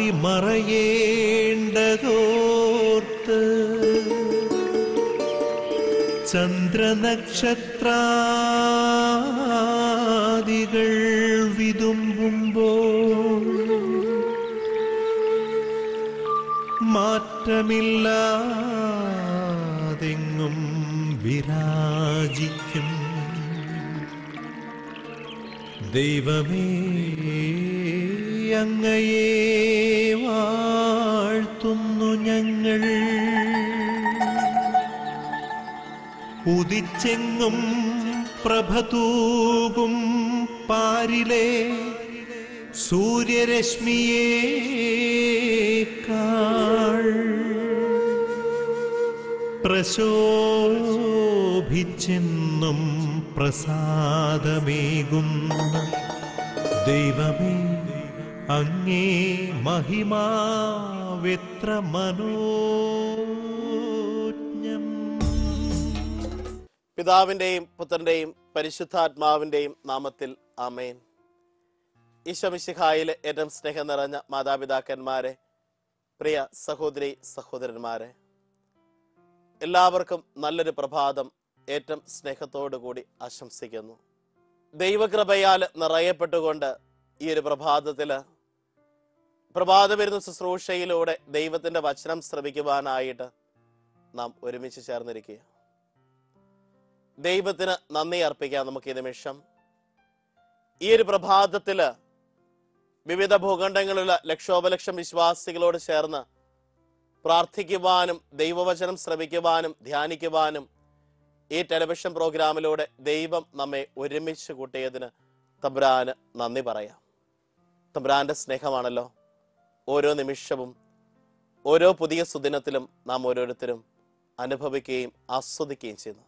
മറയേണ്ടതോർത്ത് ചന്ദ്രനക്ഷത്രാദികൾ വിതുമ്പുമ്പോൾ മാറ്റമില്ലാതെങ്ങും വിരാജിക്കും ദൈവമേ അങ്ങയെ വാഴ്ത്തുന്നു ഞങ്ങൾ ഉദിച്ചെങ്ങും പ്രഭതൂകും പാരിലെ സൂര്യരശ്മിയേക്കാൾ പ്രശോഭിച്ചെന്നും പ്രസാദമേകുന്ന ദൈവമേ അങ്ങേ മഹിമാവെത്ര മനോജ്ഞം പിതാവിന്റെയും പുത്രന്റെയും പരിശുദ്ധാത്മാവിന്റെയും നാമത്തിൽ ആമേൻ ഈശോമിശിഹായിലെ ഏറ്റവും സ്നേഹം നിറഞ്ഞ മാതാപിതാക്കന്മാരെ പ്രിയ സഹോദരി സഹോദരന്മാരെ എല്ലാവർക്കും നല്ലൊരു പ്രഭാതം ഏറ്റവും സ്നേഹത്തോടു കൂടി ആശംസിക്കുന്നു ദൈവകൃപയാൽ നിറയപ്പെട്ടുകൊണ്ട് ഈ ഒരു പ്രഭാതത്തില് പ്രഭാത വരുന്ന ശുശ്രൂഷയിലൂടെ ദൈവത്തിന്റെ വചനം ശ്രമിക്കുവാനായിട്ട് നാം ഒരുമിച്ച് ചേർന്നിരിക്കുക ദൈവത്തിന് നന്ദി അർപ്പിക്കാം നമുക്ക് ഈ നിമിഷം ഈ ഒരു പ്രഭാതത്തില് വിവിധ ഭൂഖണ്ഡങ്ങളിലുള്ള ലക്ഷോപലക്ഷം വിശ്വാസികളോട് ചേർന്ന് പ്രാർത്ഥിക്കുവാനും ദൈവവചനം ശ്രവിക്കുവാനും ധ്യാനിക്കുവാനും ഈ ടെലിവിഷൻ പ്രോഗ്രാമിലൂടെ ദൈവം നമ്മെ ഒരുമിച്ച് കൂട്ടിയതിന് തബ്രാന് നന്ദി പറയാം തബ്രാന്റെ സ്നേഹമാണല്ലോ ഓരോ നിമിഷവും ഓരോ പുതിയ സുദിനത്തിലും നാം ഓരോരുത്തരും അനുഭവിക്കുകയും ആസ്വദിക്കുകയും ചെയ്യുന്നു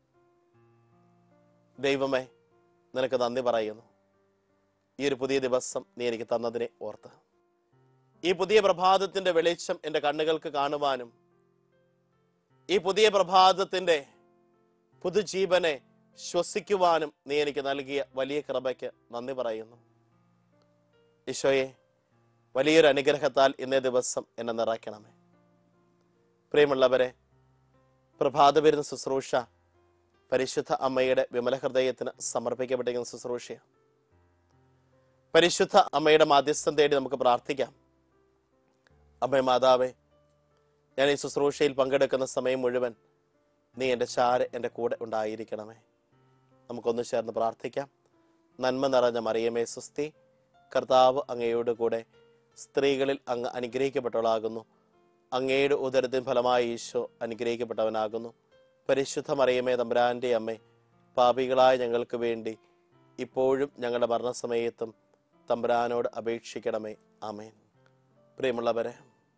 ദൈവമേ നിനക്ക് നന്ദി പറയുന്നു ഈ ഒരു പുതിയ ദിവസം നീ എനിക്ക് തന്നതിനെ ഓർത്ത് ഈ പുതിയ പ്രഭാതത്തിന്റെ വെളിച്ചം എൻ്റെ കണ്ണുകൾക്ക് കാണുവാനും ഈ പുതിയ പ്രഭാതത്തിന്റെ പുതുജീവനെ ശ്വസിക്കുവാനും നീ എനിക്ക് നൽകിയ വലിയ കൃപയ്ക്ക് നന്ദി പറയുന്നു ഈശോയെ വലിയൊരു അനുഗ്രഹത്താൽ ഇന്നേ ദിവസം എന്നെ നിറയ്ക്കണമേ പ്രിയമുള്ളവരെ പ്രഭാത വരുന്ന ശുശ്രൂഷ പരിശുദ്ധ അമ്മയുടെ വിമല ഹൃദയത്തിന് സമർപ്പിക്കപ്പെട്ടിരിക്കുന്ന ശുശ്രൂഷയാണ് പരിശുദ്ധ അമ്മയുടെ മാധ്യസ്ഥം തേടി നമുക്ക് പ്രാർത്ഥിക്കാം അമ്മേ മാതാവേ ഞാൻ ഈ ശുശ്രൂഷയിൽ പങ്കെടുക്കുന്ന സമയം മുഴുവൻ നീ എൻ്റെ ചാര് എൻ്റെ കൂടെ ഉണ്ടായിരിക്കണമേ നമുക്കൊന്ന് ചേർന്ന് പ്രാർത്ഥിക്കാം നന്മ നിറഞ്ഞ മറിയമേ സുസ്തി കർത്താവ് അങ്ങയോട് കൂടെ സ്ത്രീകളിൽ അങ്ങ് അനുഗ്രഹിക്കപ്പെട്ടവളാകുന്നു അങ്ങയുടെ ഉദരത്തിന് ഫലമായി ഈശോ അനുഗ്രഹിക്കപ്പെട്ടവനാകുന്നു പരിശുദ്ധ മറിയമേ തമ്പുരാന്റെ അമ്മേ പാപികളായ ഞങ്ങൾക്ക് വേണ്ടി ഇപ്പോഴും ഞങ്ങളുടെ മരണസമയത്തും തമ്പുരാനോട് അപേക്ഷിക്കണമേ ആമേൻ പ്രിയമുള്ളവരെ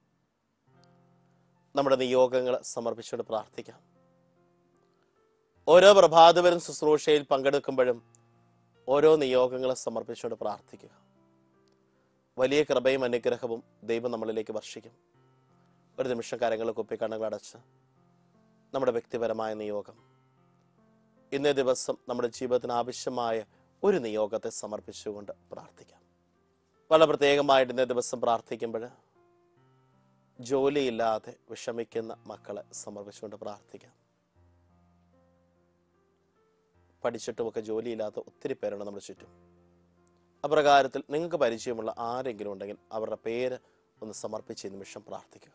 നമ്മുടെ നിയോഗങ്ങൾ സമർപ്പിച്ചുകൊണ്ട് പ്രാർത്ഥിക്കാം ഓരോ പ്രഭാതവരും ശുശ്രൂഷയിൽ പങ്കെടുക്കുമ്പോഴും ഓരോ നിയോഗങ്ങളും സമർപ്പിച്ചുകൊണ്ട് പ്രാർത്ഥിക്കുക വലിയ കൃപയും അനുഗ്രഹവും ദൈവം നമ്മളിലേക്ക് വർഷിക്കും ഒരു നിമിഷം കാര്യങ്ങൾ കുപ്പി കണ്ണുകൾ അടച്ച് നമ്മുടെ വ്യക്തിപരമായ നിയോഗം ഇന്നേ ദിവസം നമ്മുടെ ജീവിതത്തിന് ആവശ്യമായ ഒരു നിയോഗത്തെ സമർപ്പിച്ചുകൊണ്ട് പ്രാർത്ഥിക്കാം വളരെ പ്രത്യേകമായിട്ട് ഇന്നേ ദിവസം പ്രാർത്ഥിക്കുമ്പോൾ ജോലിയില്ലാതെ വിഷമിക്കുന്ന മക്കളെ സമർപ്പിച്ചുകൊണ്ട് പ്രാർത്ഥിക്കാം പഠിച്ചിട്ടുമൊക്കെ ജോലിയില്ലാത്ത ഒത്തിരി പേരുണ്ട് നമ്മുടെ ചുറ്റും അപ്രകാരത്തിൽ നിങ്ങൾക്ക് പരിചയമുള്ള ആരെങ്കിലും ഉണ്ടെങ്കിൽ അവരുടെ പേര് ഒന്ന് സമർപ്പിച്ച് ഈ നിമിഷം പ്രാർത്ഥിക്കുക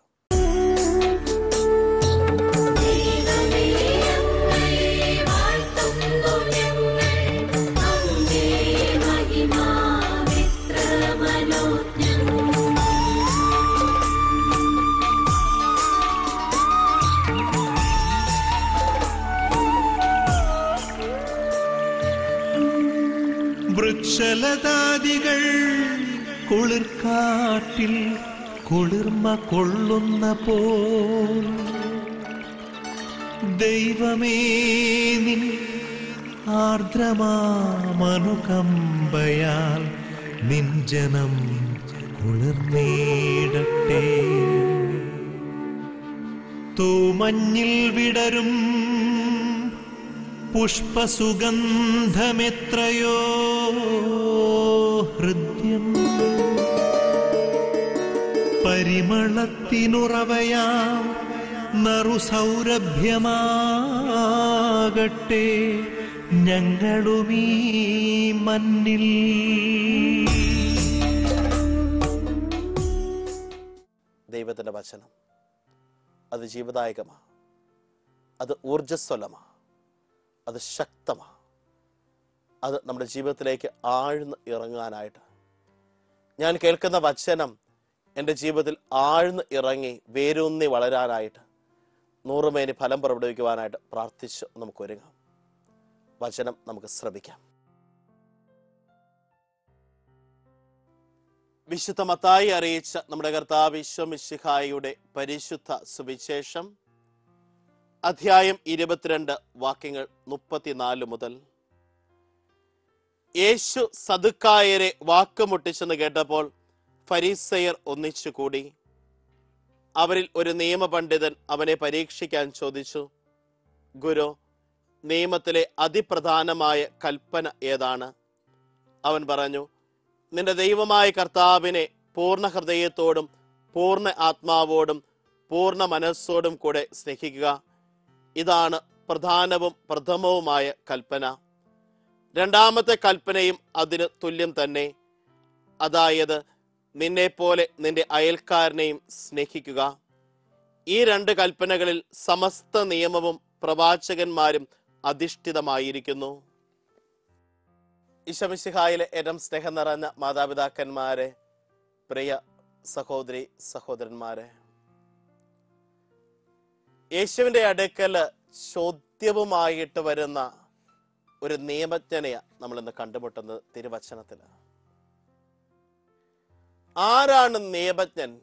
വൃക്ഷലതാദികൾ കുളിർക്കാട്ടിൽ കുളിർമ കൊള്ളുന്ന പോൽ ദൈവമേ നിൻ ആർദ്രമാമനുകമ്പയാൽ നിൻ ജനം കുളിർന്നേടട്ടെ തൂമഞ്ഞിൽ വിടരും പുഷ്പസുഗന്ധമെത്രയോ ഹൃദ്യം പരിമളത്തിനുറവയാം നറുസൗരഭ്യമാകട്ടെ ഞങ്ങളുമീ മണ്ണിൽ ദൈവത്തിൻ്റെ വചനം അത് ജീവദായകമാണ് അത് ഊർജസ്വലമാണ് അത് ശക്തമാണ് അത് നമ്മുടെ ജീവിതത്തിലേക്ക് ആഴ്ന്ന് ഇറങ്ങാനായിട്ട് ഞാൻ കേൾക്കുന്ന വചനം എൻ്റെ ജീവിതത്തിൽ ആഴ്ന്ന് ഇറങ്ങി വേരൂന്നി വളരാനായിട്ട് നൂറുമേനി ഫലം പുറപ്പെടുവിക്കുവാനായിട്ട് പ്രാർത്ഥിച്ച് നമുക്ക് ഒരുങ്ങാം വചനം നമുക്ക് ശ്രമിക്കാം വിശുദ്ധ മത്തായി അറിയിച്ച നമ്മുടെ കർത്താവ് വിശ്വമിശിഹായുടെ പരിശുദ്ധ സുവിശേഷം അധ്യായം ഇരുപത്തിരണ്ട് വാക്യങ്ങൾ മുപ്പത്തിനാല് മുതൽ യേശു സദുക്കായരെ വാക്കുമുട്ടിച്ചെന്ന് കേട്ടപ്പോൾ ഫരീസയർ ഒന്നിച്ചുകൂടി അവരിൽ ഒരു നിയമപണ്ഡിതൻ അവനെ പരീക്ഷിക്കാൻ ചോദിച്ചു ഗുരു നിയമത്തിലെ അതിപ്രധാനമായ കൽപ്പന ഏതാണ് അവൻ പറഞ്ഞു നിന്റെ ദൈവമായ കർത്താവിനെ പൂർണ്ണ ഹൃദയത്തോടും പൂർണ്ണ ആത്മാവോടും പൂർണ്ണ മനസ്സോടും കൂടെ സ്നേഹിക്കുക ഇതാണ് പ്രധാനവും പ്രഥമവുമായ കൽപ്പന രണ്ടാമത്തെ കൽപ്പനയും അതിന് തുല്യം തന്നെ അതായത് നിന്നെ പോലെ നിന്റെ അയൽക്കാരനെയും സ്നേഹിക്കുക ഈ രണ്ട് കൽപ്പനകളിൽ സമസ്ത നിയമവും പ്രവാചകന്മാരും അധിഷ്ഠിതമായിരിക്കുന്നു ഈശമിശിഹായിലെ ഏറ്റവും സ്നേഹം നിറഞ്ഞ മാതാപിതാക്കന്മാരെ പ്രിയ സഹോദരി സഹോദരന്മാരെ യേശുവിന്റെ അടുക്കല് ചോദ്യവുമായിട്ട് വരുന്ന ഒരു നിയമജ്ഞനെയാ നമ്മൾ ഇന്ന് കണ്ടുമുട്ടുന്നത് തിരുവചനത്തില് ആരാണ് നിയമജ്ഞൻ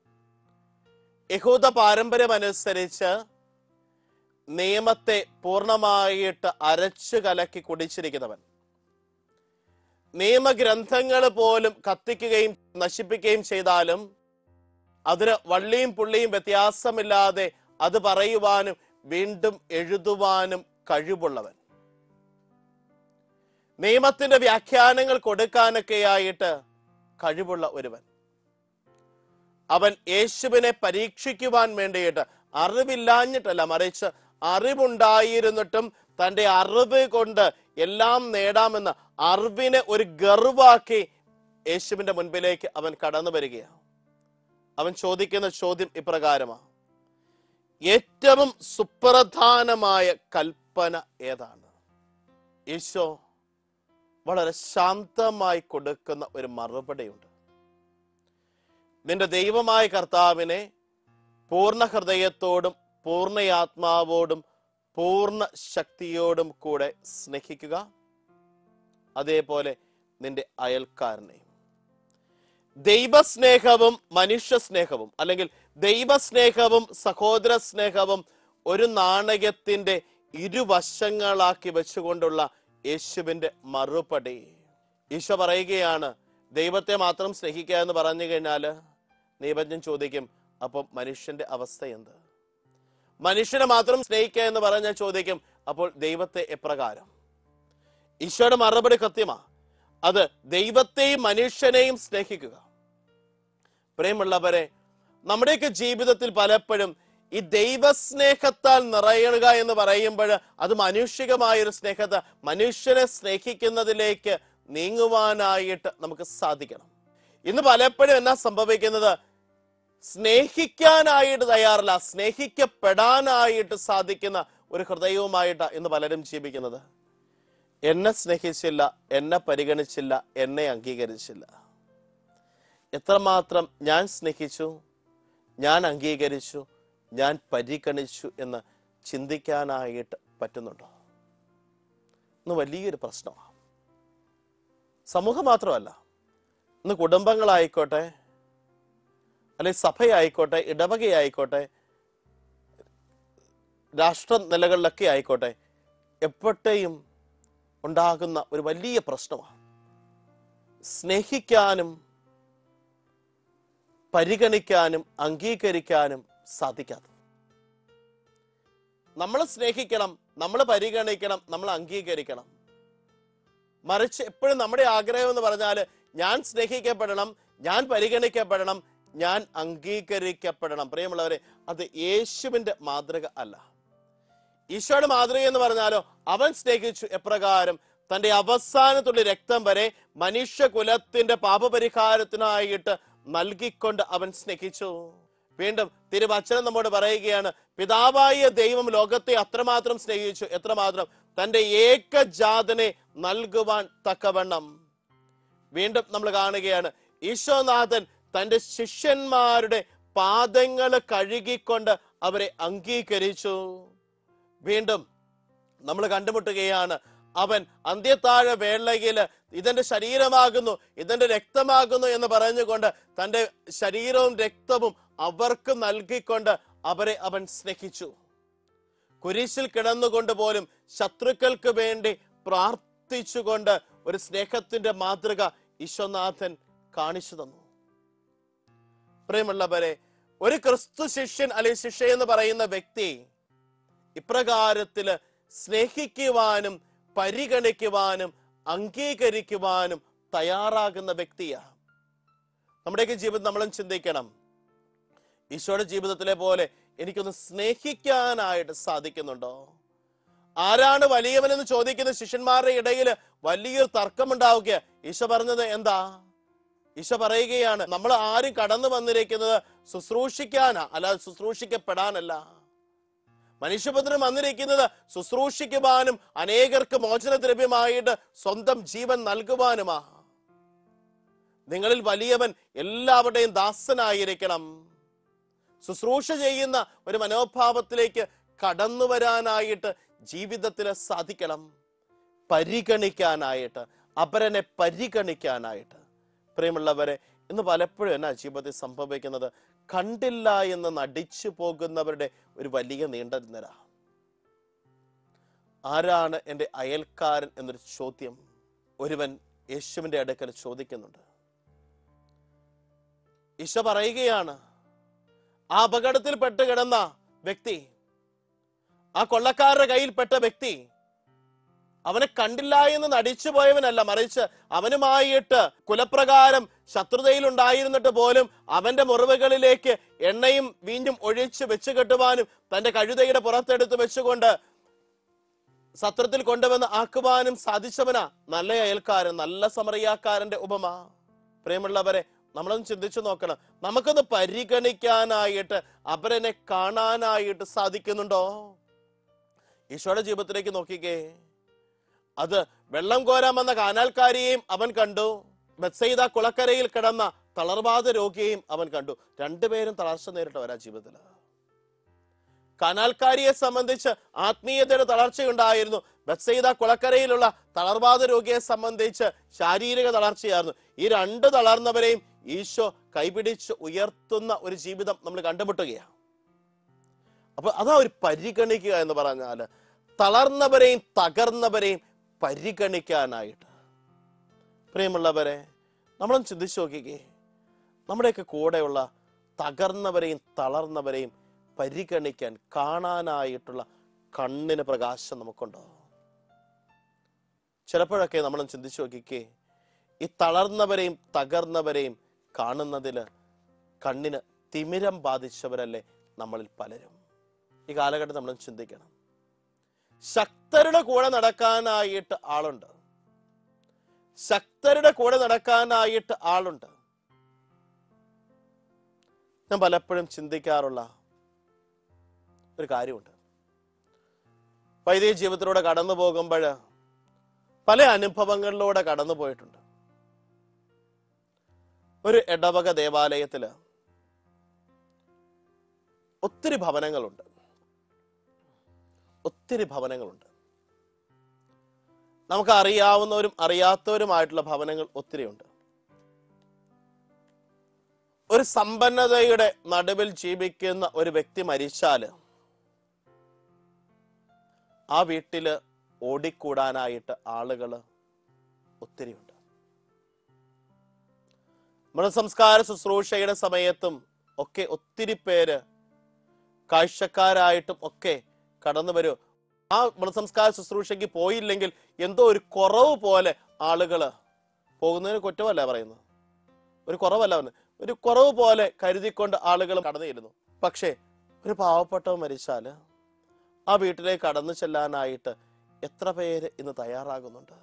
യഹൂദ പാരമ്പര്യമനുസരിച്ച് നിയമത്തെ പൂർണ്ണമായിട്ട് അരച്ചു കലക്കി കുടിച്ചിരിക്കുന്നവൻ നിയമഗ്രന്ഥങ്ങൾ പോലും കത്തിക്കുകയും നശിപ്പിക്കുകയും ചെയ്താലും അതിന് വള്ളിയും പുള്ളിയും വ്യത്യാസമില്ലാതെ അത് പറയുവാനും വീണ്ടും എഴുതുവാനും കഴിവുള്ളവൻ നിയമത്തിന്റെ വ്യാഖ്യാനങ്ങൾ കൊടുക്കാനൊക്കെയായിട്ട് കഴിവുള്ള ഒരുവൻ അവൻ യേശുവിനെ പരീക്ഷിക്കുവാൻ വേണ്ടിയിട്ട് അറിവില്ലാഞ്ഞിട്ടല്ല മറിച്ച് അറിവുണ്ടായിരുന്നിട്ടും തന്റെ അറിവ് കൊണ്ട് എല്ലാം നേടാമെന്ന് അറിവിനെ ഒരു ഗർവാക്കി യേശുവിന്റെ മുൻപിലേക്ക് അവൻ കടന്നു വരികയാണ് അവൻ ചോദിക്കുന്ന ചോദ്യം ഇപ്രകാരമാണ് ഏറ്റവും സുപ്രധാനമായ കൽപ്പന ഏതാണ് ഈശോ വളരെ ശാന്തമായി കൊടുക്കുന്ന ഒരു മറുപടിയുണ്ട് നിന്റെ ദൈവമായ കർത്താവിനെ പൂർണ്ണ ഹൃദയത്തോടും പൂർണ്ണയാത്മാവോടും പൂർണ്ണ ശക്തിയോടും കൂടെ സ്നേഹിക്കുക അതേപോലെ നിന്റെ അയൽക്കാരനെയും ദൈവസ്നേഹവും മനുഷ്യ സ്നേഹവും അല്ലെങ്കിൽ ദൈവസ്നേഹവും സഹോദര സ്നേഹവും ഒരു നാണയത്തിന്റെ ഇരുവശങ്ങളാക്കി വെച്ചുകൊണ്ടുള്ള യേശുവിന്റെ മറുപടി ഈശോ പറയുകയാണ് ദൈവത്തെ മാത്രം സ്നേഹിക്കുക എന്ന് പറഞ്ഞു കഴിഞ്ഞാല് നിയമജ്ഞൻ ചോദിക്കും അപ്പം മനുഷ്യന്റെ അവസ്ഥ എന്ത് മനുഷ്യനെ മാത്രം സ്നേഹിക്കുക എന്ന് പറഞ്ഞാൽ ചോദിക്കും അപ്പോൾ ദൈവത്തെ എപ്രകാരം ഈശോയുടെ മറുപടി കൃത്യമാ അത് ദൈവത്തെയും മനുഷ്യനെയും സ്നേഹിക്കുക പ്രേമുള്ളവരെ നമ്മുടെയൊക്കെ ജീവിതത്തിൽ പലപ്പോഴും ഈ ദൈവസ്നേഹത്താൽ നിറയുക എന്ന് പറയുമ്പോൾ അത് മാനുഷികമായ ഒരു സ്നേഹത്തെ മനുഷ്യനെ സ്നേഹിക്കുന്നതിലേക്ക് നീങ്ങുവാനായിട്ട് നമുക്ക് സാധിക്കണം ഇന്ന് പലപ്പോഴും എന്നാ സംഭവിക്കുന്നത് സ്നേഹിക്കാനായിട്ട് തയ്യാറല്ല സ്നേഹിക്കപ്പെടാനായിട്ട് സാധിക്കുന്ന ഒരു ഹൃദയവുമായിട്ട് ഇന്ന് പലരും ജീവിക്കുന്നത് എന്നെ സ്നേഹിച്ചില്ല എന്നെ പരിഗണിച്ചില്ല എന്നെ അംഗീകരിച്ചില്ല എത്രമാത്രം ഞാൻ സ്നേഹിച്ചു ഞാൻ അംഗീകരിച്ചു ഞാൻ പരിഗണിച്ചു എന്ന് ചിന്തിക്കാനായിട്ട് പറ്റുന്നുണ്ടോ ഇന്ന് വലിയൊരു പ്രശ്നമാണ് സമൂഹം മാത്രമല്ല ഇന്ന് കുടുംബങ്ങളായിക്കോട്ടെ അല്ലെങ്കിൽ സഭയായിക്കോട്ടെ ഇടവകയായിക്കോട്ടെ രാഷ്ട്ര നിലകളിലൊക്കെ ആയിക്കോട്ടെ എപ്പോഴത്തെയും ഉണ്ടാകുന്ന ഒരു വലിയ പ്രശ്നമാണ് സ്നേഹിക്കാനും പരിഗണിക്കാനും അംഗീകരിക്കാനും സാധിക്കാത്തത് നമ്മൾ സ്നേഹിക്കണം നമ്മൾ പരിഗണിക്കണം നമ്മൾ അംഗീകരിക്കണം മറിച്ച് എപ്പോഴും നമ്മുടെ ആഗ്രഹം എന്ന് പറഞ്ഞാൽ ഞാൻ സ്നേഹിക്കപ്പെടണം ഞാൻ പരിഗണിക്കപ്പെടണം ഞാൻ അംഗീകരിക്കപ്പെടണം പ്രിയമുള്ളവരെ അത് യേശുവിന്റെ മാതൃക അല്ല ഈശോയുടെ മാതൃക എന്ന് പറഞ്ഞാലോ അവൻ സ്നേഹിച്ചു എപ്രകാരം തന്റെ അവസാനത്തുള്ള രക്തം വരെ മനുഷ്യകുലത്തിന്റെ പാപപരിഹാരത്തിനായിട്ട് നൽകിക്കൊണ്ട് അവൻ സ്നേഹിച്ചു വീണ്ടും തിരുവചനം നമ്മോട് പറയുകയാണ് പിതാവായ ദൈവം ലോകത്തെ അത്രമാത്രം സ്നേഹിച്ചു എത്രമാത്രം തന്റെ ഏകജാതനെ നൽകുവാൻ തക്കവണ്ണം വീണ്ടും നമ്മൾ കാണുകയാണ് ഈശോനാഥൻ തന്റെ ശിഷ്യന്മാരുടെ പാദങ്ങൾ കഴുകിക്കൊണ്ട് അവരെ അംഗീകരിച്ചു വീണ്ടും നമ്മൾ കണ്ടുമുട്ടുകയാണ് അവൻ അന്ത്യത്താഴ വേളയില് ഇതെന്റെ ശരീരമാകുന്നു ഇതെന്റെ രക്തമാകുന്നു എന്ന് പറഞ്ഞുകൊണ്ട് തന്റെ ശരീരവും രക്തവും അവർക്ക് നൽകിക്കൊണ്ട് അവരെ അവൻ സ്നേഹിച്ചു കുരിശിൽ കിടന്നുകൊണ്ട് പോലും ശത്രുക്കൾക്ക് വേണ്ടി പ്രാർത്ഥിച്ചുകൊണ്ട് ഒരു സ്നേഹത്തിന്റെ മാതൃക ഈശ്വനാഥൻ കാണിച്ചു തന്നു പ്രിയമുള്ളവരെ ഒരു ക്രിസ്തു ശിഷ്യൻ അല്ലെങ്കിൽ ശിഷ്യ എന്ന് പറയുന്ന വ്യക്തി ഇപ്രകാരത്തില് സ്നേഹിക്കുവാനും പരിഗണിക്കുവാനും അംഗീകരിക്കുവാനും തയ്യാറാകുന്ന വ്യക്തിയാ നമ്മുടെയൊക്കെ ജീവിതം നമ്മളും ചിന്തിക്കണം ഈശോയുടെ ജീവിതത്തിലെ പോലെ എനിക്കൊന്ന് സ്നേഹിക്കാനായിട്ട് സാധിക്കുന്നുണ്ടോ ആരാണ് വലിയവനെന്ന് ചോദിക്കുന്ന ശിഷ്യന്മാരുടെ ഇടയിൽ വലിയൊരു തർക്കമുണ്ടാവുക ഈശോ പറഞ്ഞത് എന്താ ഈശോ പറയുകയാണ് നമ്മൾ ആരും കടന്നു വന്നിരിക്കുന്നത് ശുശ്രൂഷിക്കാനാ അല്ലാതെ ശുശ്രൂഷിക്കപ്പെടാനല്ല മനുഷ്യപുത്രൻ വന്നിരിക്കുന്നത് ശുശ്രൂഷിക്കുവാനും അനേകർക്ക് മോചനദ്രവ്യമായിട്ട് സ്വന്തം ജീവൻ നൽകുവാനുമാ നിങ്ങളിൽ വലിയവൻ എല്ലാവരുടെയും ദാസനായിരിക്കണം ശുശ്രൂഷ ചെയ്യുന്ന ഒരു മനോഭാവത്തിലേക്ക് കടന്നു വരാനായിട്ട് ജീവിതത്തിൽ സാധിക്കണം പരിഗണിക്കാനായിട്ട് അപരനെ പരിഗണിക്കാനായിട്ട് പ്രിയമുള്ളവരെ ഇന്ന് പലപ്പോഴും എന്നാ ജീവിതത്തിൽ സംഭവിക്കുന്നത് കണ്ടില്ല എന്ന് നടിച്ചു പോകുന്നവരുടെ ഒരു വലിയ നീണ്ട നിര ആരാണ് എൻ്റെ അയൽക്കാരൻ എന്നൊരു ചോദ്യം ഒരുവൻ യേശുവിന്റെ അടുക്കൽ ചോദിക്കുന്നുണ്ട് ഈശോ പറയുകയാണ് ആ അപകടത്തിൽ പെട്ട് കിടന്ന വ്യക്തി ആ കൊള്ളക്കാരുടെ കയ്യിൽപ്പെട്ട വ്യക്തി അവനെ കണ്ടില്ല എന്ന് നടിച്ചു പോയവനല്ല മറിച്ച് അവനുമായിട്ട് കുലപ്രകാരം ശത്രുതയിൽ ഉണ്ടായിരുന്നിട്ട് പോലും അവന്റെ മുറിവുകളിലേക്ക് എണ്ണയും വീഞ്ഞും ഒഴിച്ച് വെച്ച് കെട്ടുവാനും തന്റെ കഴുതയുടെ പുറത്തെടുത്ത് വെച്ചുകൊണ്ട് സത്രത്തിൽ കൊണ്ടുവന്ന് ആക്കുവാനും സാധിച്ചവനാ നല്ല അയൽക്കാരൻ നല്ല സമറിയാക്കാരന്റെ ഉപമ പ്രിയമുള്ളവരെ നമ്മളൊന്ന് ചിന്തിച്ചു നോക്കണം നമുക്കൊന്ന് പരിഗണിക്കാനായിട്ട് അവരനെ കാണാനായിട്ട് സാധിക്കുന്നുണ്ടോ ഈശോയുടെ ജീവിതത്തിലേക്ക് നോക്കിക്കേ അത് വെള്ളം കോരാൻ വന്ന കാനാൽക്കാരിയെയും അവൻ കണ്ടു ബത്സൈദ കുളക്കരയിൽ കിടന്ന തളർവാദ രോഗിയെയും അവൻ കണ്ടു രണ്ടുപേരും തളർച്ച നേരിട്ടവരാ ജീവിതത്തിൽ കനാൽക്കാരിയെ സംബന്ധിച്ച് ആത്മീയതയുടെ തളർച്ചയുണ്ടായിരുന്നു ബത്സൈദ കുളക്കരയിലുള്ള തളർവാദ രോഗിയെ സംബന്ധിച്ച് ശാരീരിക തളർച്ചയായിരുന്നു ഈ രണ്ട് തളർന്നവരെയും ഈശോ കൈപിടിച്ച് ഉയർത്തുന്ന ഒരു ജീവിതം നമ്മൾ കണ്ടുമുട്ടുകയാണ് അപ്പൊ അതാ ഒരു പരിഗണിക്കുക എന്ന് പറഞ്ഞാല് തളർന്നവരെയും തകർന്നവരെയും പരിഗണിക്കാനായിട്ട് പ്രിയമുള്ളവരെ നമ്മളൊന്ന് ചിന്തിച്ചു നോക്കിക്കേ നമ്മുടെയൊക്കെ കൂടെയുള്ള തകർന്നവരെയും തളർന്നവരെയും പരിഗണിക്കാൻ കാണാനായിട്ടുള്ള കണ്ണിന് പ്രകാശം നമുക്കുണ്ടോ ചിലപ്പോഴൊക്കെ നമ്മൾ ചിന്തിച്ചു നോക്കിക്കേ ഈ തളർന്നവരെയും തകർന്നവരെയും കാണുന്നതില് കണ്ണിന് തിമിരം ബാധിച്ചവരല്ലേ നമ്മളിൽ പലരും ഈ കാലഘട്ടം നമ്മൾ ചിന്തിക്കണം ശക്തരുടെ കൂടെ നടക്കാനായിട്ട് ആളുണ്ട് ശക്തരുടെ കൂടെ നടക്കാനായിട്ട് ആളുണ്ട് ഞാൻ പലപ്പോഴും ചിന്തിക്കാറുള്ള ഒരു കാര്യമുണ്ട് വൈദിക ജീവിതത്തിലൂടെ കടന്നു പോകുമ്പോൾ പല അനുഭവങ്ങളിലൂടെ കടന്നു പോയിട്ടുണ്ട് ഒരു ഇടവക ദേവാലയത്തില് ഒത്തിരി ഭവനങ്ങളുണ്ട് ഒത്തിരി ഭവനങ്ങളുണ്ട് നമുക്ക് അറിയാവുന്നവരും അറിയാത്തവരുമായിട്ടുള്ള ഭവനങ്ങൾ ഒത്തിരിയുണ്ട് ഒരു സമ്പന്നതയുടെ നടുവിൽ ജീവിക്കുന്ന ഒരു വ്യക്തി മരിച്ചാല് ആ വീട്ടില് ഓടിക്കൂടാനായിട്ട് ആളുകൾ ഒത്തിരിയുണ്ട് മൃതസംസ്കാര ശുശ്രൂഷയുടെ സമയത്തും ഒക്കെ ഒത്തിരി പേര് കാഴ്ചക്കാരായിട്ടും ഒക്കെ കടന്നു വരും ആ മൃതസംസ്കാര ശുശ്രൂഷയ്ക്ക് പോയില്ലെങ്കിൽ എന്തോ ഒരു കുറവ് പോലെ ആളുകള് പോകുന്നതിന് കുറ്റമല്ല പറയുന്നത് ഒരു കുറവല്ല പറയുന്നത് ഒരു കുറവ് പോലെ കരുതിക്കൊണ്ട് ആളുകൾ കടന്നിരുന്നു പക്ഷേ ഒരു പാവപ്പെട്ടവൻ മരിച്ചാല് ആ വീട്ടിലേക്ക് കടന്നു ചെല്ലാനായിട്ട് എത്ര പേര് ഇന്ന് തയ്യാറാകുന്നുണ്ട്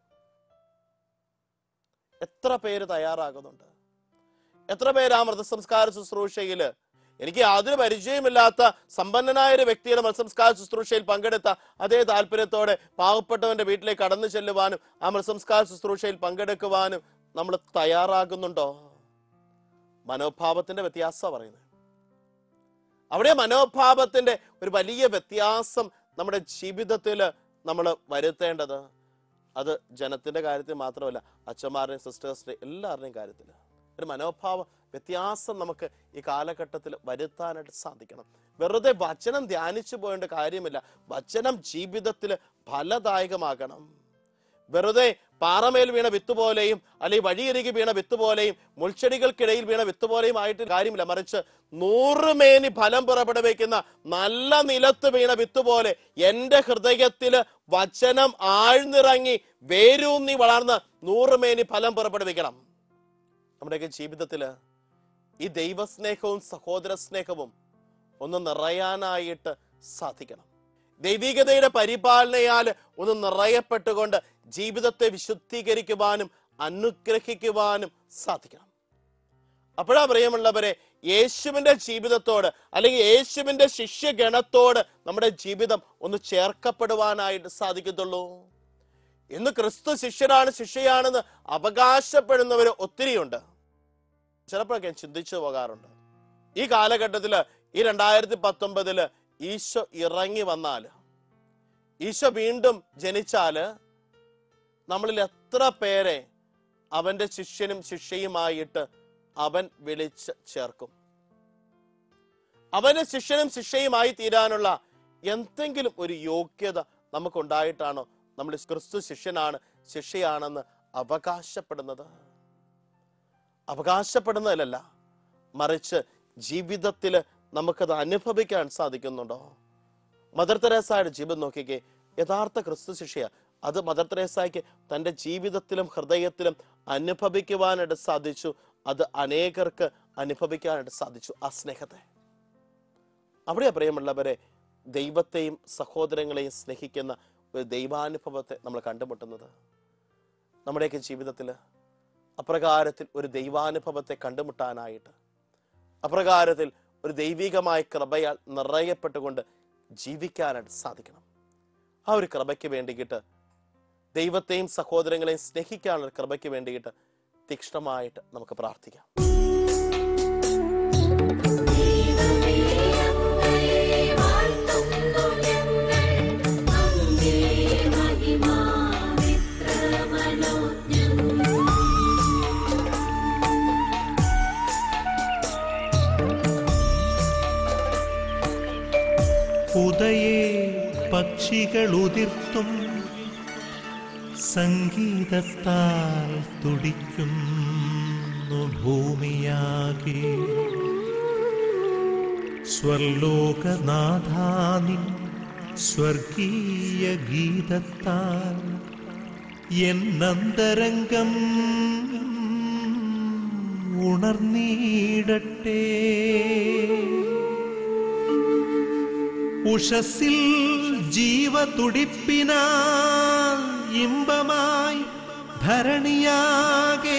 എത്ര പേര് തയ്യാറാകുന്നുണ്ട് എത്ര പേര് ആ മൃതസംസ്കാര ശുശ്രൂഷയില് എനിക്ക് യാതൊരു പരിചയമില്ലാത്ത സമ്പന്നനായ ഒരു വ്യക്തിയുടെ മൃതസംസ്കാര ശുശ്രൂഷയിൽ പങ്കെടുത്ത അതേ താല്പര്യത്തോടെ പാവപ്പെട്ടവന്റെ വീട്ടിലേക്ക് കടന്നു ചെല്ലുവാനും ആ മൃതസംസ്കാര ശുശ്രൂഷയിൽ പങ്കെടുക്കുവാനും നമ്മൾ തയ്യാറാകുന്നുണ്ടോ മനോഭാവത്തിന്റെ വ്യത്യാസം പറയുന്നത് അവിടെ മനോഭാവത്തിന്റെ ഒരു വലിയ വ്യത്യാസം നമ്മുടെ ജീവിതത്തിൽ നമ്മൾ വരുത്തേണ്ടത് അത് ജനത്തിന്റെ കാര്യത്തിൽ മാത്രമല്ല അച്ഛന്മാരുടെയും സിസ്റ്റേഴ്സിന്റെയും എല്ലാവരുടെയും കാര്യത്തിൽ ഒരു മനോഭാവ വ്യത്യാസം നമുക്ക് ഈ കാലഘട്ടത്തിൽ വരുത്താനായിട്ട് സാധിക്കണം വെറുതെ വചനം ധ്യാനിച്ചു പോകേണ്ട കാര്യമില്ല വചനം ജീവിതത്തിൽ ഫലദായകമാകണം വെറുതെ പാറമേൽ വീണ വിത്ത് പോലെയും അല്ലെങ്കിൽ വഴിയരികെ വീണ വിത്ത് പോലെയും മുൾച്ചെടികൾക്കിടയിൽ വീണ വിത്ത് പോലെയും ആയിട്ട് കാര്യമില്ല മറിച്ച് നൂറുമേനി ഫലം പുറപ്പെടുവിക്കുന്ന നല്ല നിലത്ത് വീണ വിത്ത് പോലെ എന്റെ ഹൃദയത്തില് വചനം ആഴ്ന്നിറങ്ങി വേരൂന്നി വളർന്ന് നൂറുമേനി ഫലം പുറപ്പെടുവിക്കണം നമ്മുടെയൊക്കെ ജീവിതത്തില് ഈ ദൈവസ്നേഹവും സഹോദര സ്നേഹവും ഒന്ന് നിറയാനായിട്ട് സാധിക്കണം ദൈവികതയുടെ പരിപാലനയാൽ ഒന്ന് നിറയപ്പെട്ടുകൊണ്ട് ജീവിതത്തെ വിശുദ്ധീകരിക്കുവാനും അനുഗ്രഹിക്കുവാനും സാധിക്കണം അപ്പോഴാ പ്രിയമുള്ളവരെ യേശുവിന്റെ ജീവിതത്തോട് അല്ലെങ്കിൽ യേശുവിന്റെ ശിഷ്യഗണത്തോട് നമ്മുടെ ജീവിതം ഒന്ന് ചേർക്കപ്പെടുവാനായിട്ട് സാധിക്കത്തുള്ളൂ ഇന്ന് ക്രിസ്തു ശിഷ്യനാണ് ശിഷ്യയാണെന്ന് അവകാശപ്പെടുന്നവർ ഒത്തിരിയുണ്ട് ചിലപ്പോഴൊക്കെ ഞാൻ ചിന്തിച്ചു പോകാറുണ്ട് ഈ കാലഘട്ടത്തില് ഈ രണ്ടായിരത്തി പത്തൊമ്പതില് ഈശോ ഇറങ്ങി വന്നാല് ഈശോ വീണ്ടും ജനിച്ചാല് നമ്മളിൽ എത്ര പേരെ അവന്റെ ശിഷ്യനും ശിഷ്യയുമായിട്ട് അവൻ വിളിച്ച് ചേർക്കും അവന്റെ ശിഷ്യനും ശിഷ്യയുമായി തീരാനുള്ള എന്തെങ്കിലും ഒരു യോഗ്യത നമുക്കുണ്ടായിട്ടാണോ നമ്മൾ ക്രിസ്തു ശിഷ്യനാണ് ശിഷ്യയാണെന്ന് അവകാശപ്പെടുന്നത് അവകാശപ്പെടുന്നതിലല്ല മറിച്ച് ജീവിതത്തിൽ നമുക്കത് അനുഭവിക്കാൻ സാധിക്കുന്നുണ്ടോ മദർ തെരേസയുടെ ജീവിതം നോക്കിക്കേ യഥാർത്ഥ ക്രിസ്തു ശിഷ്യ അത് മദർ തെരേസയ്ക്ക് തൻ്റെ ജീവിതത്തിലും ഹൃദയത്തിലും അനുഭവിക്കുവാനായിട്ട് സാധിച്ചു അത് അനേകർക്ക് അനുഭവിക്കാനായിട്ട് സാധിച്ചു ആ സ്നേഹത്തെ അവിടെയാ പ്രിയമുള്ളവരെ ദൈവത്തെയും സഹോദരങ്ങളെയും സ്നേഹിക്കുന്ന ഒരു ദൈവാനുഭവത്തെ നമ്മൾ കണ്ടുമുട്ടുന്നത് നമ്മുടെയൊക്കെ ജീവിതത്തിൽ അപ്രകാരത്തിൽ ഒരു ദൈവാനുഭവത്തെ കണ്ടുമുട്ടാനായിട്ട് അപ്രകാരത്തിൽ ഒരു ദൈവികമായ കൃപയാൽ നിറയപ്പെട്ടുകൊണ്ട് ജീവിക്കാനായിട്ട് സാധിക്കണം ആ ഒരു കൃപയ്ക്ക് വേണ്ടിയിട്ട് ദൈവത്തെയും സഹോദരങ്ങളെയും സ്നേഹിക്കാനുള്ള കൃപയ്ക്ക് വേണ്ടിയിട്ട് തീക്ഷ്ണമായിട്ട് നമുക്ക് പ്രാർത്ഥിക്കാം ഉദയേ പക്ഷികൾ ഉതിർത്തും സംഗീതത്താൽ തുടിക്കുന്നു ഭൂമിയാകെ സ്വർലോകനാഥാനിൻ സ്വർഗീയ ഗീതത്താൽ എന്നന്തരംഗം ഉണർന്നീടട്ടെ ഉഷസിൽ ജീവതുടിപ്പിനാൽ ഇമ്പമായി ധരണിയാകെ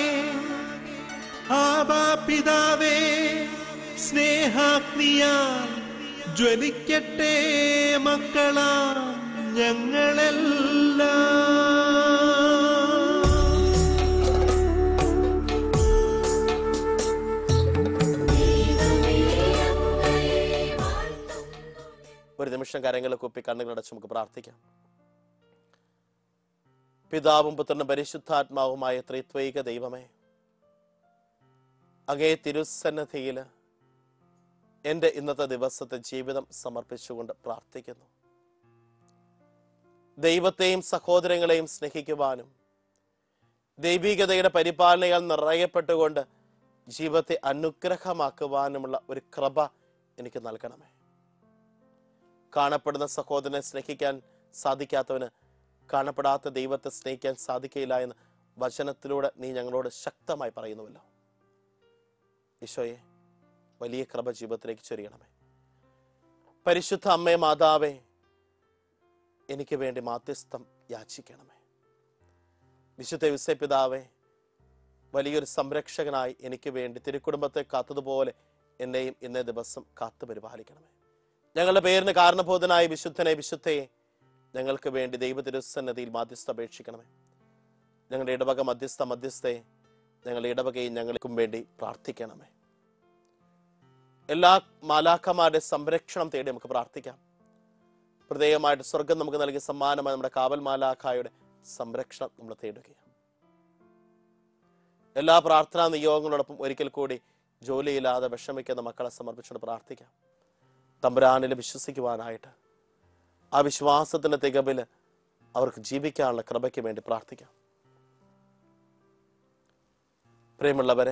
ആബാപിതാവേ സ്നേഹാഗ്നിയാൽ ജ്വലിക്കട്ടെ മക്കളാ ഞങ്ങളെല്ലാം ഒരു നിമിഷം കരങ്ങൾ കുപ്പി കണ്ണുകളടച്ച് നമുക്ക് പ്രാർത്ഥിക്കാം പിതാവും പുത്രനും പരിശുദ്ധാത്മാവുമായ ത്രിത്വൈക ദൈവമേ അങ്ങേ തിരുസന്നധിയിൽ എൻ്റെ ഇന്നത്തെ ദിവസത്തെ ജീവിതം സമർപ്പിച്ചുകൊണ്ട് പ്രാർത്ഥിക്കുന്നു ദൈവത്തെയും സഹോദരങ്ങളെയും സ്നേഹിക്കുവാനും ദൈവികതയുടെ പരിപാലനയാൽ നിറയപ്പെട്ടുകൊണ്ട് ജീവിതത്തെ അനുഗ്രഹമാക്കുവാനുമുള്ള ഒരു കൃപ എനിക്ക് നൽകണമേ കാണപ്പെടുന്ന സഹോദരനെ സ്നേഹിക്കാൻ സാധിക്കാത്തവന് കാണപ്പെടാത്ത ദൈവത്തെ സ്നേഹിക്കാൻ സാധിക്കയില്ല എന്ന് വചനത്തിലൂടെ നീ ഞങ്ങളോട് ശക്തമായി പറയുന്നുവല്ലോ ഈശോയെ വലിയ കൃപ ജീവിതത്തിലേക്ക് ചൊരിയണമേ പരിശുദ്ധ അമ്മേ മാതാവേ എനിക്ക് വേണ്ടി മാധ്യസ്ഥം യാചിക്കണമേ വിശുദ്ധ വിസപിതാവേ വലിയൊരു സംരക്ഷകനായി എനിക്ക് വേണ്ടി തിരുക്കുടുംബത്തെ കാത്തതുപോലെ എന്നെയും ഇന്നേ ദിവസം കാത്തു പരിപാലിക്കണമേ ഞങ്ങളുടെ പേരിന് കാരണബോധനായ വിശുദ്ധനെ വിശുദ്ധയെ ഞങ്ങൾക്ക് വേണ്ടി ദൈവ തിരുസന്നതിയിൽ മാധ്യസ്ഥ അപേക്ഷിക്കണമേ ഞങ്ങളുടെ ഇടവക മധ്യസ്ഥ മധ്യസ്ഥയെ ഞങ്ങളുടെ ഇടവകയും ഞങ്ങൾക്കും വേണ്ടി പ്രാർത്ഥിക്കണമേ എല്ലാ മാലാഖമാരുടെ സംരക്ഷണം തേടി നമുക്ക് പ്രാർത്ഥിക്കാം പ്രത്യേകമായിട്ട് സ്വർഗം നമുക്ക് നൽകിയ സമ്മാനമായി നമ്മുടെ കാവൽ മാലാഖായുടെ സംരക്ഷണം നമ്മൾ തേടുകയാണ് എല്ലാ പ്രാർത്ഥനാ നിയോഗങ്ങളോടൊപ്പം ഒരിക്കൽ കൂടി ജോലിയില്ലാതെ വിഷമിക്കുന്ന മക്കളെ സമർപ്പിച്ചുകൊണ്ട് പ്രാർത്ഥിക്കാം തമ്പുരാനിൽ വിശ്വസിക്കുവാനായിട്ട് ആ വിശ്വാസത്തിന്റെ തികവില് അവർക്ക് ജീവിക്കാനുള്ള കൃപയ്ക്ക് വേണ്ടി പ്രാർത്ഥിക്കാം പ്രിയമുള്ളവരെ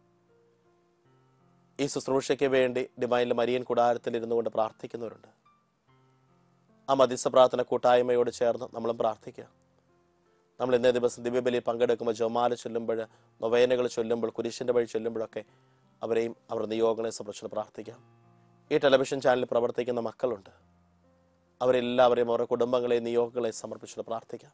ഈ ശുശ്രൂഷയ്ക്ക് വേണ്ടി ഡിവൈനിലെ മരിയൻ കൂടാരത്തിൽ ഇരുന്നു കൊണ്ട് പ്രാർത്ഥിക്കുന്നവരുണ്ട് ആ മധ്യസ്ഥ പ്രാർത്ഥന കൂട്ടായ്മയോട് ചേർന്ന് നമ്മളും പ്രാർത്ഥിക്കുക നമ്മൾ ഇന്നേ ദിവസം ദിവ്യബലി പങ്കെടുക്കുമ്പോൾ ജോമാല ചൊല്ലുമ്പോൾ നൊവേനകൾ ചൊല്ലുമ്പോൾ കുരിശിന്റെ വഴി ചൊല്ലുമ്പോഴൊക്കെ അവരെയും അവരുടെ നിയോഗങ്ങളെ സംരക്ഷിച്ച് പ്രാർത്ഥിക്കാം ഈ ടെലിവിഷൻ ചാനലിൽ പ്രവർത്തിക്കുന്ന മക്കളുണ്ട് അവരെല്ലാവരെയും അവരുടെ കുടുംബങ്ങളെ നിയോഗങ്ങളെ സമർപ്പിച്ചുകൊണ്ട് പ്രാർത്ഥിക്കാം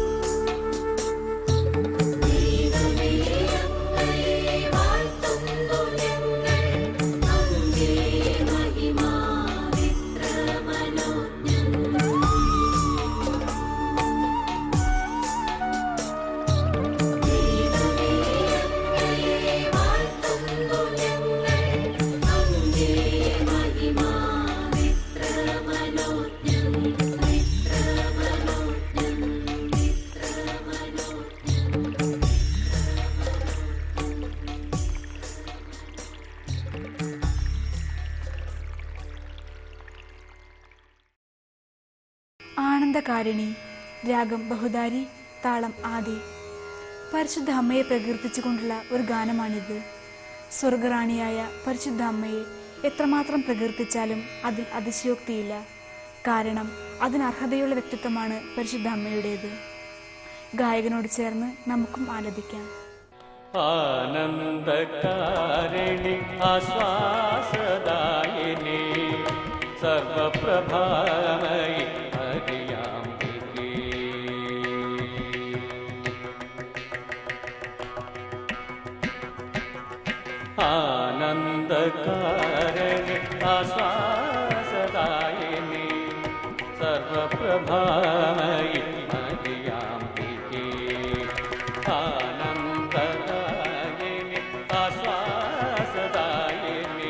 ആനന്ദകാരിണി രാഗം ബഹുദാരി താളം ആദി പരിശുദ്ധ അമ്മയെ പ്രകീർത്തിച്ചുകൊണ്ടുള്ള ഒരു ഗാനമാണിത് സ്വർഗറാണിയായ പരിശുദ്ധ അമ്മയെ എത്രമാത്രം പ്രകീർത്തിച്ചാലും അതിൽ അതിശയോക്തിയില്ല കാരണം അതിന് അർഹതയുള്ള വ്യക്തിത്വമാണ് പരിശുദ്ധ അമ്മയുടേത് ഗായകനോട് ചേർന്ന് നമുക്കും ആലപിക്കാം ആനന്ദകാരിണി ആശ്വാസദായിനി സർവപ്രഭാമയി ഹരിയാംബികേ ആനന്ദകാരിണി ആശ്വാസദായിനി സർവപ്രഭാമയി ഹരിയാംബികേ ആനന്ദദായിനി ആശ്വാസദായിനി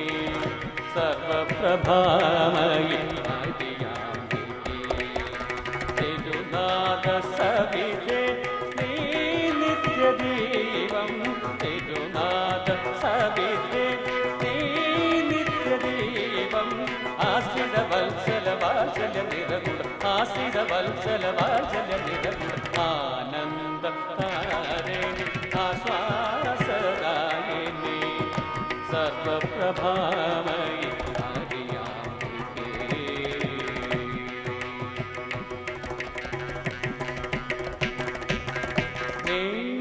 സർവപ്രഭാമയി ഹരിയാംബികേ തിരുനാഥ സവിധേ നീ നിത്യദീപം തിരുനാഥ സവിധേ നീ നിത്യദീപം ആശ്രിത വത്സല വാത്സല്യ നിരകുട ആശ്രിത വത്സല വാത്സല്യ നിരകുട ആനന്ദ താരിണി ആശ്വാസദായിനി സർവപ്രഭാമയി ഹരിയാംബികേ നീ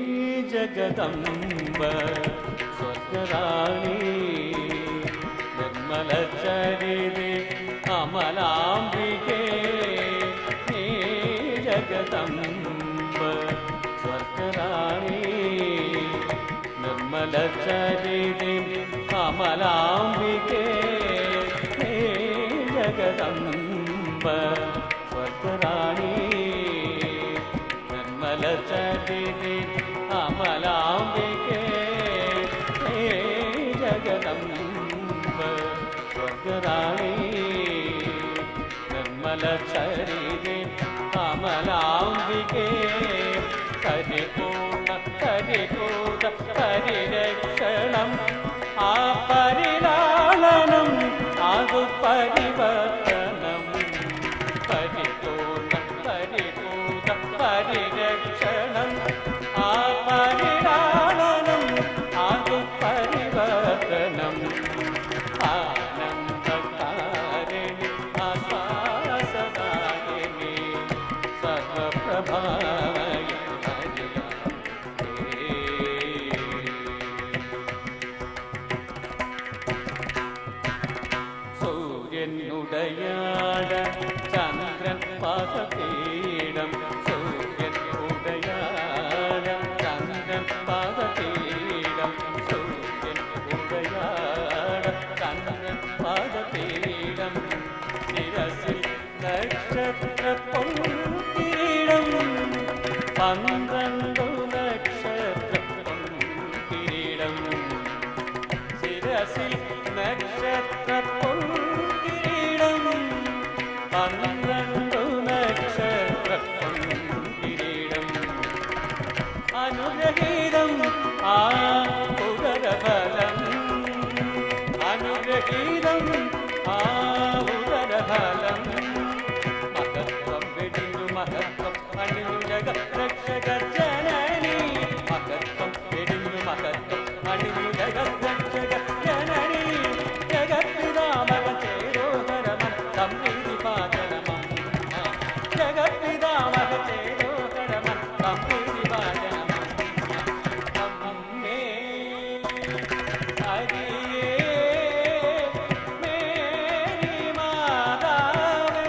ജഗദംബ സ്വർഗരാണി നിർമ്മല ചരിതി അമലാംബികേ നീ ജഗദംബ സ്വർഗരാണി നിർമ്മല ചരിതി അമലാംബികേ നീ ജഗദംബ സ്വർഗരാണി നിർമ്മല ചരിതി അമലാംബികേ ഹേ ജഗദംബ സ്വർഗരാണി നിർമ്മല ചരിതി അമലാംബികേ പരിപൂർണ പരിപൂത പരിരക്ഷണം ആ പരിലാളനം അത് പരിവർത്തനം പരിപൂർണ പരിപൂത പരിരക്ഷണം ആ പരിലാളനം അത് പരിവർത്തനം ആനന്ദകാരിണി ആശ്വാസദായിനി സർവപ്രഭാമയ ഹരിയാ സൂര്യനുടയാട ചന്ദ്രൻ പാദപീഠം സൂര്യൻ ഉടയാട ചന്ദ്രൻ പാദപീഠം സൂര്യൻ ഉടയാട ചന്ദ്രൻ പാദപീഠം ശിരസിൽ നക്ഷത്ര പൊൻകിരീടം പന്ത്രണ്ടു നക്ഷത്ര പൊൻകിരീടം ശിരസിൽ നക്ഷത്ര പൊൻകിരീടം പന്ത്രണ്ടു നക്ഷത്ര പൊൻകിരീടം അനുഗ്രഹീതം ആ ഉദരഫലം അനുഗ്രഹീതം ആ ഉദരഫലം മഹത്വം വെടിഞ്ഞു മഹത്വം അണിഞ്ഞു ജഗ രക്ഷക ജനനി മഹത്വം വെടിഞ്ഞു മഹത്വം അണിഞ്ഞു ജഗ രക്ഷക ജനനി ജഗത്പിതാമക ചേരോഹരമം തമ്പീതി പാചനമം ജഗത്പിതാമക ചേരോഹരമം തമ്പീതി പാചനമം അമ്മേ ഹരിയേ മേരി മാതാവേ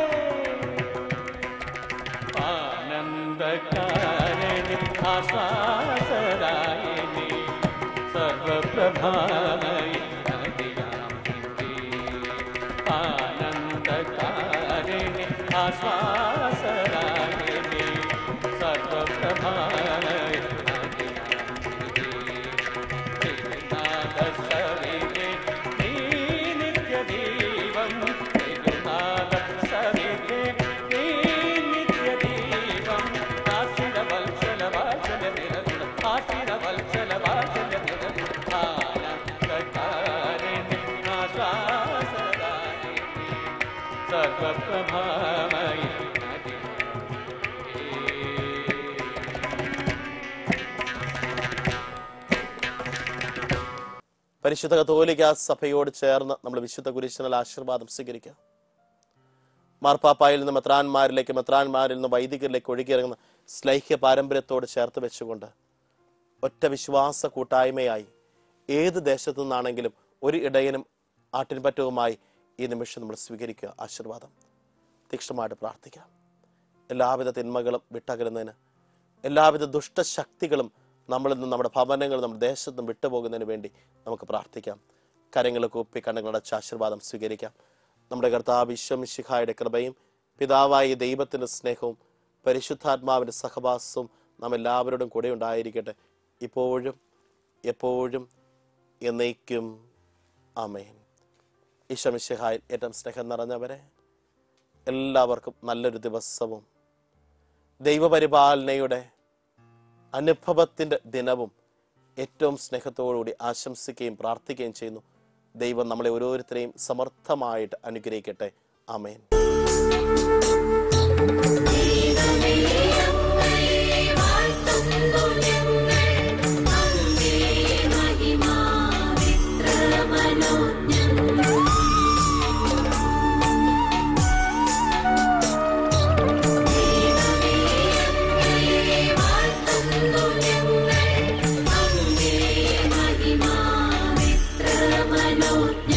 ആനന്ദകാരണി ആശ്വാസരായണി സർവപ്രഭാമയി ആനന്ദകാരണി ആശ്വാസരായണി സർവപ്രഭാമയി തിരുനാഥസവിധേ നീ നിത്യദീപം തിരുനാഥസവിധേ നീ നിത്യദീപം ആശിര വത്സല വാചല നിരതുല ആശിര വത്സല വാചല നിരതുല ആനന്ദകാരിണി ആശ്വാസദായിനി സർവപ്രഭാമയി നദി പരിശുദ്ധ കത്തോലിക്ക സഭയോട് ചേർന്ന് നമ്മൾ വിശുദ്ധ കുരിശനാൽ ആശീർവാദം സ്വീകരിക്കാം മാർപ്പാപ്പായിൽ നിന്ന് മെത്രാന്മാരിലേക്ക് മെത്രാന്മാരിൽ നിന്ന് വൈദികരിലേക്ക് ഒഴുകിയിറങ്ങുന്ന സ്ലൈഹ്യ പാരമ്പര്യത്തോട് ചേർത്ത് വെച്ചുകൊണ്ട് ഒറ്റ വിശ്വാസ കൂട്ടായ്മയായി ഏത് ദേശത്തു നിന്നാണെങ്കിലും ഒരു ഇടയനും ആട്ടിൻപറ്റവുമായി ഈ നിമിഷം നമ്മൾ സ്വീകരിക്കുക ആശീർവാദം തീക്ഷ്ണമായിട്ട് പ്രാർത്ഥിക്കാം എല്ലാവിധ തിന്മകളും വിട്ടകലുന്നതിന് എല്ലാവിധ ദുഷ്ടശക്തികളും നമ്മളിൽ നിന്ന് നമ്മുടെ ഭവനങ്ങൾ നമ്മുടെ ദേശത്ത് നിന്ന് വിട്ടുപോകുന്നതിന് വേണ്ടി നമുക്ക് പ്രാർത്ഥിക്കാം കരങ്ങൾ കൂപ്പി കണ്ണുകളടച്ച ആശീർവാദം സ്വീകരിക്കാം നമ്മുടെ കർത്താവ് വിശ്വമിശിഖായുടെ കൃപയും പിതാവായ ദൈവത്തിന്റെ സ്നേഹവും പരിശുദ്ധാത്മാവിന്റെ സഹവാസവും നാം എല്ലാവരോടും കൂടെ ഉണ്ടായിരിക്കട്ടെ ഇപ്പോഴും എപ്പോഴും എന്നേക്കും ആമേൻ ഈശ്വമിശിഹായിൽ ഏറ്റവും സ്നേഹം നിറഞ്ഞവരെ എല്ലാവർക്കും നല്ലൊരു ദിവസവും ദൈവപരിപാലനയുടെ അനുഭവത്തിന്റെ ദിനവും ഏറ്റവും സ്നേഹത്തോടുകൂടി ആശംസിക്കുകയും പ്രാർത്ഥിക്കുകയും ചെയ്യുന്നു ദൈവം നമ്മളെ ഓരോരുത്തരെയും സമർത്ഥമായിട്ട് അനുഗ്രഹിക്കട്ടെ ആമേൻ മഹിമാ